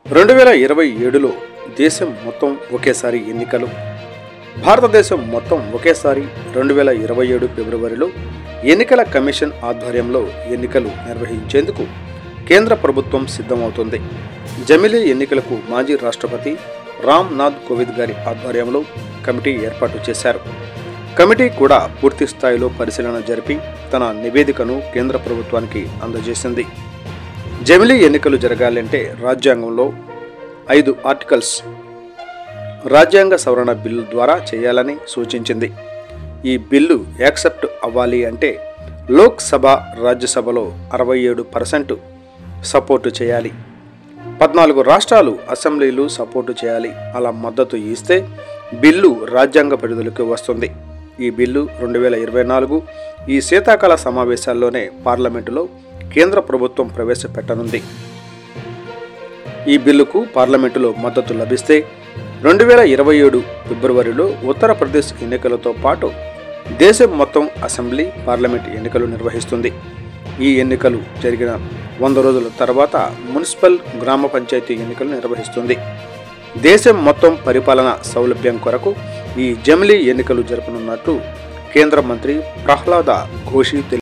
రెండు వేల ఇరవై ఏడులో దేశం మొత్తం ఒకేసారి ఎన్నికలు భారతదేశం మొత్తం ఒకేసారి రెండు వేల ఇరవై ఏడు ఫిబ్రవరిలో ఎన్నికల కమిషన్ ఆధ్వర్యంలో ఎన్నికలు నిర్వహించేందుకు కేంద్ర ప్రభుత్వం సిద్ధమవుతుంది జమిలీ ఎన్నికలకు మాజీ రాష్ట్రపతి రామ్ నాథ్ కోవింద్ గారి ఆధ్వర్యంలో కమిటీ ఏర్పాటు చేశారు కమిటీ కూడా పూర్తి స్థాయిలో పరిశీలన జరిపి తన నివేదికను కేంద్ర ప్రభుత్వానికి అందజేసింది జమిలీ ఎన్నికలు జరగాలంటే రాజ్యాంగంలో ఐదు ఆర్టికల్స్ రాజ్యాంగ సవరణ బిల్లు ద్వారా చేయాలని సూచించింది ఈ బిల్లు యాక్సెప్ట్ అవ్వాలి అంటే లోక్సభ రాజ్యసభలో అరవై ఏడు పర్సెంట్ సపోర్టు చేయాలి పద్నాలుగు రాష్ట్రాలు అసెంబ్లీలు సపోర్టు చేయాలి అలా మద్దతు ఇస్తే బిల్లు రాజ్యాంగ పరిధులకు వస్తుంది ఈ బిల్లు రెండు వేల ఇరవై నాలుగు ఈ శీతాకాల సమావేశాల్లోనే పార్లమెంటులో కేంద్ర ప్రభుత్వం ప్రవేశపెట్టనుంది ఈ బిల్లుకు పార్లమెంటులో మద్దతు లభిస్తే రెండు వేల ఇరవై ఏడు ఫిబ్రవరిలో ఉత్తరప్రదేశ్ ఎన్నికలతో పాటు దేశం మొత్తం అసెంబ్లీ పార్లమెంట్ ఎన్నికలు నిర్వహిస్తుంది ఈ ఎన్నికలు జరిగిన వంద రోజుల తర్వాత మున్సిపల్ గ్రామ పంచాయతీ ఎన్నికలు నిర్వహిస్తుంది దేశం మొత్తం పరిపాలన సౌలభ్యం కొరకు ఈ జమిలీ ఎన్నికలు జరపనున్నట్టు కేంద్ర మంత్రి ప్రహ్లాద ఘోషి తెలిపారు